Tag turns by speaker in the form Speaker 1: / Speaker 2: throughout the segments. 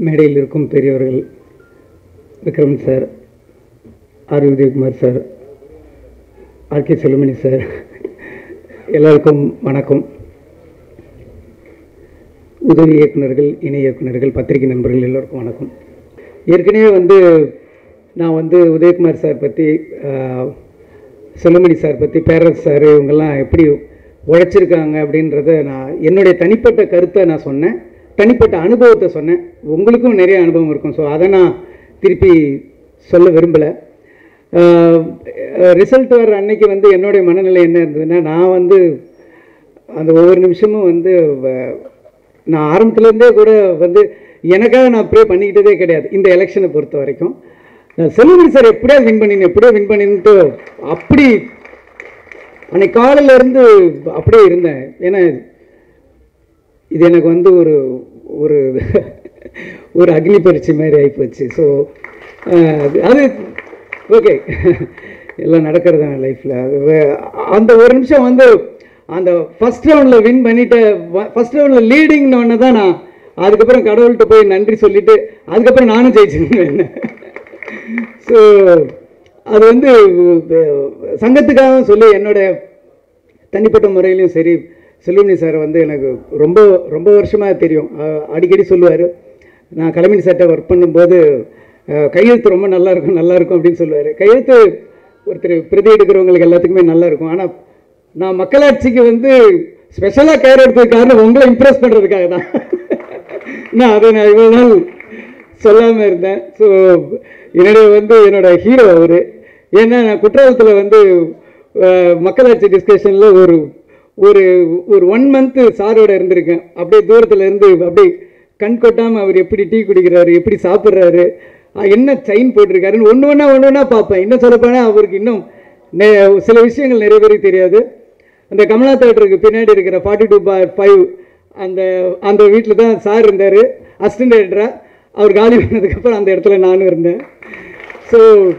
Speaker 1: மேடையில் இருக்கும் பெரியவர்கள் Vikram sir R Udhayakumar sir R K Sellumani sir எல்லாருக்கும் வணக்கம் உதவி இயக்குனர்கள் இணை இயக்குனர்கள் பத்திரிகை நண்பர்கள் எல்லோருக்கும் வணக்கம் ஏற்கனவே வந்து நான் வந்து உதயகுமார் சார் பற்றி செல்லுமணி சார் பற்றி பேரரசு சார் இவங்கெல்லாம் எப்படி உழைச்சிருக்காங்க அப்படின்றத நான் என்னுடைய தனிப்பட்ட கருத்தை நான் சொன்னேன் தனிப்பட்ட அனுபவத்தை சொன்னேன் உங்களுக்கும் நிறைய அனுபவம் இருக்கும் ஸோ அதை நான் திருப்பி சொல்ல விரும்பலை ரிசல்ட் வர்ற அன்னைக்கு வந்து என்னுடைய மனநிலை என்ன இருந்ததுன்னா நான் வந்து அந்த ஒவ்வொரு நிமிஷமும் வந்து வ- நான் ஆரம்பத்துலேருந்தே கூட வந்து எனக்காக நான் ப்ரே பண்ணிக்கிட்டதே கிடையாது இந்த எலெக்ஷனை பொறுத்த வரைக்கும் நான் செல்வமணி சார் எப்படியாவது வின் பண்ணினேன் எப்படியோ வின் பண்ணிட்டு அப்படி அன்னைக்கு காலையில இருந்து அப்படியே இருந்தேன் ஏன்னா இது எனக்கு வந்து ஒரு ஒரு ஒரு அக்னி பரீட்சை மாதிரி ஆகிப்போச்சு ஸோ அது ஓகே எல்லாம் நடக்கிறது தான் லைஃப்பில் அது வே- அந்த ஒரு நிமிஷம் வந்து அந்த ஃபஸ்ட் ரவுண்டில் வின் பண்ணிட்டு ஃபஸ்ட் ரவுண்டில் லீடிங்னு ஒன்று தான் நான் அதுக்கப்புறம் கடவுள்கிட்ட போய் நன்றி சொல்லிட்டு அதுக்கப்புறம் நானும் ஜெயிச்சிருந்தேன் ஸோ அது வந்து அஹ், சங்கத்துக்காக சொல்லி என்னோட தனிப்பட்ட முறையிலையும் சரி செல்வமணி சார் வந்து எனக்கு ரொம்ப ரொம்ப வருஷமாக தெரியும் அஹ், அடிக்கடி சொல்லுவார் நான் கலைமணி சார்ட்ட ஒர்க் பண்ணும்போது அஹ், கையெழுத்து ரொம்ப நல்லா இருக்கும் நல்லா இருக்கும் அப்படின்னு சொல்லுவார் கையெழுத்து ஒருத்தர் பிரதி எடுக்கிறவங்களுக்கு எல்லாத்துக்குமே நல்லா இருக்கும் ஆனால் நான் மக்களாட்சிக்கு வந்து ஸ்பெஷலாக கேர் எடுத்ததுக்கு காரணம் உங்களை இம்ப்ரெஸ் பண்ணுறதுக்காக தான் நான் அதை நான் இவ்வளோ நாள் சொல்லாமல் இருந்தேன் ஸோ என்னுடைய வந்து என்னோட ஹீரோ அவர் ஏன்னா நான் குற்றாலத்தில் வந்து அஹ், மக்களாட்சி டிஸ்கஷனில் ஒரு ஒரு ஒரு ஒன் மந்த்து சாரோட இருந்திருக்கேன் அப்படியே தூரத்தில் இருந்து அப்படியே கண் கொட்டாமல் அவர் எப்படி டீ குடிக்கிறாரு எப்படி சாப்பிட்றாரு என்ன செயின் போட்டிருக்காருன்னு ஒன்று ஒன்றா ஒன்று ஒன்றா பார்ப்பேன் இன்னும் சொல்லப்போனால் அவருக்கு இன்னும் நெ- சில விஷயங்கள் நிறைய பேருக்கு தெரியாது அந்த கமலா தேட்டருக்கு பின்னாடி இருக்கிற ஃபார்ட்டி டூ பார் ஃபைவ் அந்த அந்த வீட்டில் தான் சார் இருந்தார் அசிஸ்டன்ட் டைரக்டராக அவர் காலி பண்ணதுக்கப்புறம் அந்த இடத்துல நானும் இருந்தேன் ஸோ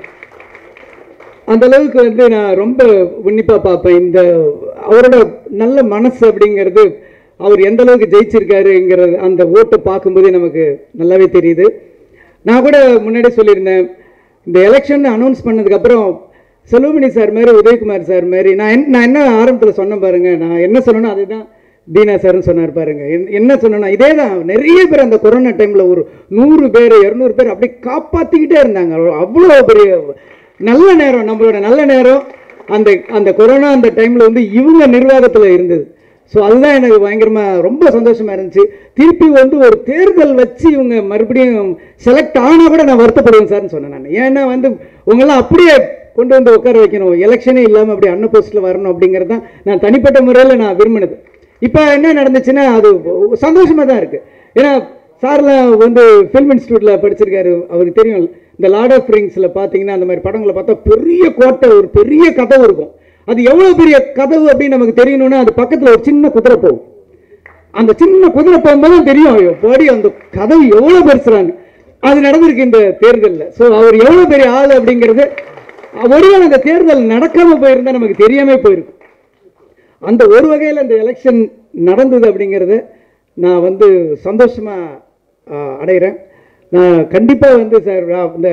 Speaker 1: அந்த அளவுக்கு வந்து நான் ரொம்ப உன்னிப்பாக பார்ப்பேன் இந்த அவரோட நல்ல மனசு அப்படிங்கிறது அவர் எந்த அளவுக்கு ஜெயிச்சிருக்காருங்கிறது அந்த ஓட்டை பார்க்கும்போதே நமக்கு நல்லாவே தெரியுது நான் கூட முன்னாடி சொல்லியிருந்தேன் இந்த எலெக்ஷன் அனௌன்ஸ் பண்ணதுக்கப்புறம் செல்வமணி சார் மாதிரி உதயகுமார் சார் மாதிரி நான் என்ன நான் என்ன ஆரம்பத்தில் சொன்னேன் பாருங்க நான் என்ன சொன்னேனோ அதுதான் தீனா சார்னு சொன்னார் பாருங்க என்- என்ன சொன்னேன்னா இதே தான் நிறைய பேர் அந்த கொரோனா டைமில் ஒரு நூறு பேர் இரநூறு பேர் அப்படியே காப்பாற்றிக்கிட்டே இருந்தாங்க அவ்வளோ பெரிய நல்ல நேரம் நம்மளோட நல்ல நேரம் அந்த அந்த கொரோனா அந்த டைமில் வந்து இவங்க நிர்வாகத்தில் இருந்தது ஸோ அதுதான் எனக்கு பயங்கரமாக ரொம்ப சந்தோஷமா இருந்துச்சு திருப்பி வந்து ஒரு தேர்தல் வச்சு இவங்க மறுபடியும் செலக்ட் ஆனால் கூட நான் வருத்தப்படுவேன் சார்னு சொன்னேன் நான் ஏன்னா வந்து உங்களாம் அப்படியே கொண்டு வந்து உட்கார வைக்கணும் எலெக்ஷனே இல்லாமல் அப்படியே அன்ன போஸ்ட்டில் வரணும் அப்படிங்கிறது தான் நான் தனிப்பட்ட முறையில் நான் விரும்பினது இப்போ என்ன நடந்துச்சுன்னா அது சந்தோஷமாக தான் இருக்குது ஏன்னா சார்லாம் வந்து ஃபில்ம் இன்ஸ்டியூட்டில் படிச்சிருக்காரு அவருக்கு தெரியும் இந்த லார்ட் ஆஃப் ரிங்ஸில் பார்த்தீங்கன்னா அந்த மாதிரி படங்களை பார்த்தா பெரிய கோட்டை ஒரு பெரிய கதவு இருக்கும் அது எவ்வளோ பெரிய கதவு அப்படின்னு நமக்கு தெரியணும்னா அது பக்கத்தில் ஒரு சின்ன குதிரை போகும் அந்த சின்ன குதிரை போகும்போது தான் தெரியும் ஐயோ போடி அந்த கதவு எவ்வளோ பெருசுறாங்க அது நடந்திருக்கு இந்த தேர்தலில் ஸோ அவர் எவ்வளோ பெரிய ஆள் அப்படிங்கிறது ஒருவேளை அந்த தேர்தல் நடக்காமல் போயிருந்தா நமக்கு தெரியாமல் போயிருக்கும் அந்த ஒரு வகையில் இந்த எலெக்ஷன் நடந்தது அப்படிங்கிறத நான் வந்து சந்தோஷமாக அடைகிறேன் நான் கண்டிப்பாக வந்து சார் நான் இந்த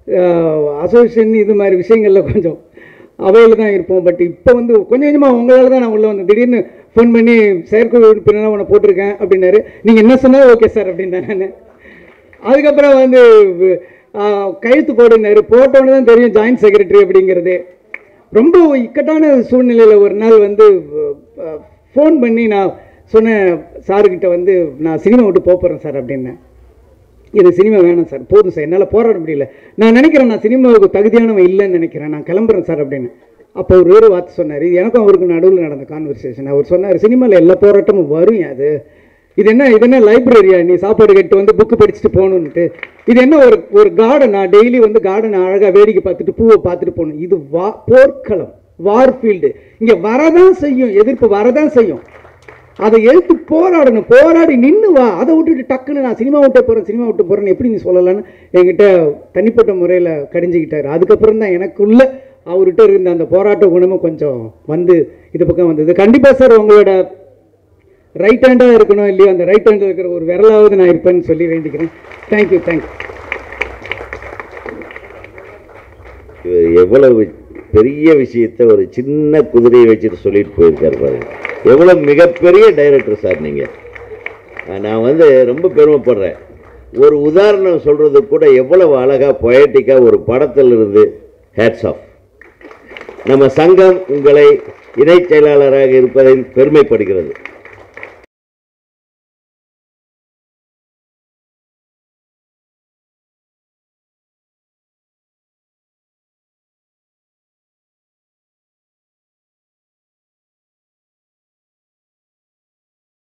Speaker 1: அசோசியேஷன் இது மாதிரி விஷயங்களில் கொஞ்சம் அவையில் தான் இருப்போம் பட் இப்போ வந்து கொஞ்சம் கொஞ்சமாக உங்களால் தான் நான் உள்ளே வந்தேன் திடீர்னு ஃபோன் பண்ணி செயற்குழு உறுப்பினராக உன்னை போட்டிருக்கேன் அப்படின்னாரு நீங்கள் என்ன சொன்னாலும் ஓகே சார் அப்படின்னேன் நான் அதுக்கப்புறம் வந்து ஆ, கையெழுத்து போடுனாரு போட்டோன்னு தான் தெரியும் ஜாயின்ட் செக்ரட்டரி அப்படிங்கிறது ரொம்ப இக்கட்டான சூழ்நிலையில் ஒரு நாள் வந்து ஃபோன் பண்ணி நான் சொன்னேன் சாருக்கிட்ட வந்து நான் சினிமா விட்டு போக போகிறேன் சார் அப்படின்னேன் இது சினிமா வேணாம் சார் போதும் சார் என்னால் போராட முடியல நான் நினைக்கிறேன் நான் சினிமாவுக்கு தகுதியானவன் இல்லைன்னு நினைக்கிறேன் நான் கிளம்புறேன் சார் அப்படின்னு அப்போ ஒரு வேறு வார்த்தை சொன்னார் இது எனக்கும் அவருக்கு நடுவில் நடந்த கான்வர்சேஷன் அவர் சொன்னார் சினிமாவில் எல்லா போராட்டமும் வரும் அது இது என்ன இது என்ன லைப்ரரியா நீ சாப்பாடு கட்டு வந்து புக்கு படிச்சுட்டு போகணுன்ட்டு இது என்ன ஒரு ஒரு கார்டனா டெய்லி வந்து கார்டனை அழகாக வேடிக்கை பார்த்துட்டு பூவை பார்த்துட்டு போகணும் இது வா போர்க்களம் வார் ஃபீல்டு இங்கே வரதான் செய்யும் எதிர்ப்பு வரதான் செய்யும் அதை எடுத்து போராடணும் போராடி நின்று வா அதை விட்டுட்டு டக்குன்னு நான் சினிமா விட்டு போகிறேன் சினிமா விட்டு போகிறேன்னு எப்படி நீ சொல்லலான்னு என்கிட்ட தனிப்பட்ட முறையில் கடிஞ்சிக்கிட்டாரு அதுக்கப்புறம் தான் எனக்குள்ள அவர்கிட்ட இருந்த அந்த போராட்ட குணமும் கொஞ்சம் வந்து இது பக்கம் வந்தது கண்டிப்பாக சார் உங்களோட ரைட் ஹேண்டாக இருக்கணும் இல்லையோ அந்த ரைட் ஹேண்டில் இருக்கிற ஒரு விரலாவது நான் இருப்பேன்னு சொல்லி வேண்டிக்கிறேன் தேங்க்யூ தேங்க்யூ
Speaker 2: இவர் எவ்வளவு பெரிய விஷயத்தை ஒரு சின்ன குதிரையை வச்சுட்டு சொல்லிட்டு போயிருக்காரு பாருங்க எவ்வளவு மிகப்பெரிய டைரக்டர் சார் நீங்க அஹ் நான் வந்து ரொம்ப பெருமைப்படுறேன் ஒரு உதாரணம் சொல்றது கூட எவ்வளவு அழகா பொயட்டிக்கா ஒரு படத்தில் இருந்து ஹேட்ஸ் ஆஃப் நம்ம சங்கம் உங்களை இணைச் செயலாளராக இருப்பதில் பெருமைப்படுகிறது